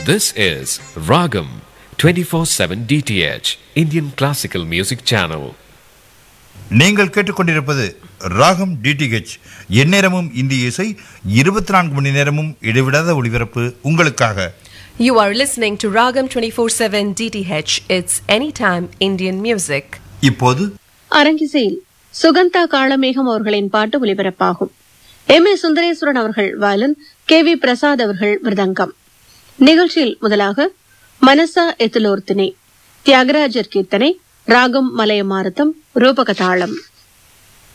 This is Ragam 24/7 DTH Indian Classical Music Channel. நீங்கள் கேட்டுக்கொண்டிருப்பது ராகம் டிடிஹெச் எந்நேரமும் இந்திய இசை இருபத்தி நான்கு மணி நேரமும் இடைவிடாத ஒளிபரப்பு உங்களுக்காக You are listening to Ragam 24/7 DTH. It's anytime Indian music. இப்போது அரங்கிசையில் சுகந்தா காளமேகம் அவர்களின் பாட்டு ஒலிபரப்பாகும் எம் ஏ சுந்தரேஸ்வரன் அவர்கள் வயலின் கே வி பிரசாத் அவர்கள் மிருதங்கம் நிகழ்ச்சியில் முதலாக மனசா எத்துலோர்த்தினே தியாகராஜர் கீர்த்தனை ராகம் மலையமாரதம் ரூபகதாளம்